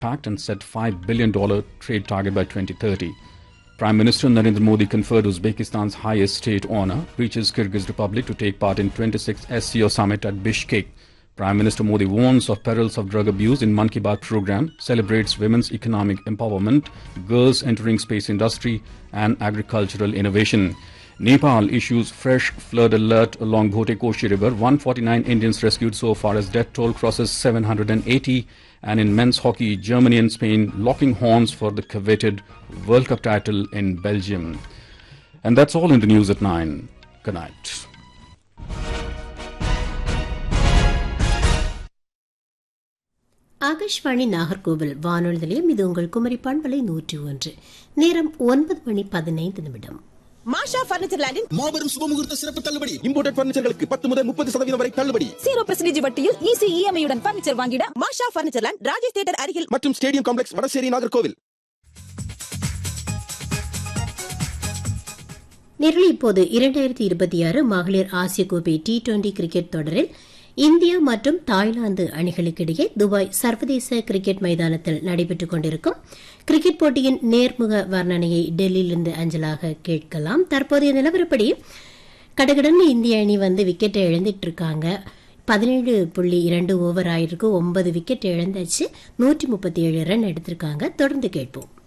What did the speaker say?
pact and set $5 billion trade target by 2030. Prime Minister Narendra Modi conferred Uzbekistan's highest state honor, reaches Kyrgyz Republic to take part in 26th SCO summit at Bishkek. Prime Minister Modi warns of perils of drug abuse in Mann Ki Baat program, celebrates women's economic empowerment, girls entering space industry and agricultural innovation. Nepal issues fresh flood alert along Bhote Koshi River. 149 Indians rescued so far as death toll crosses 780. And in men's hockey, Germany and Spain locking horns for the coveted World Cup title in Belgium. And that's all in the news at 9. Good night. Akashvani Nagercoil வானொலி நிலையம் இது உங்கள் குமரி பண்பலை நூற்றி ஒன்று நேரம் ஒன்பது மணி பதினைந்து நிமிடம் மாஷா பர்னிச்சர் லேண்டின் மாபெரும் சுபமுகூர்த்த சிறப்பு தள்ளுபடி இம்போர்டட் பர்னிச்சர்களுக்கு பத்து முதல் முப்பது சதவீதம் வரை தள்ளுபடி ஜீரோ பர்சன்டேஜ் வட்டியில் ஈஸி இஎம்ஐ உடன் பர்னிச்சர் வாங்கிட Masha furniture land Rajesh theatre அருகில் மற்றும் ஸ்டேடியம் காம்ப்ளெக்ஸ் வடசேரி நாகர்கோவில் நேரில் இப்போது இரண்டாயிரத்தி இருபத்தி ஆறு மகளிர் ஆசிய கோப்பை டி டுவெண்டி கிரிக்கெட் தொடரில் இந்தியா மற்றும் தாய்லாந்து அணிகளுக்கிடையே துபாய் சர்வதேச கிரிக்கெட் மைதானத்தில் நடைபெற்றுக் கொண்டிருக்கும் கிரிக்கெட் போட்டியின் நேர்முக வர்ணனையை டெல்லியிலிருந்து அஞ்சலாக கேட்கலாம் தற்போதைய நிலவரப்படி கடகடன்னு இந்திய அணி வந்து விக்கெட்டை இழந்துட்டு இருக்காங்க பதினேழு புள்ளி இரண்டு ஓவர் ஆயிருக்கு ஒன்பது விக்கெட் இழந்தாச்சு நூற்றி முப்பத்தி ஏழு ரன் எடுத்திருக்காங்க தொடர்ந்து கேட்போம்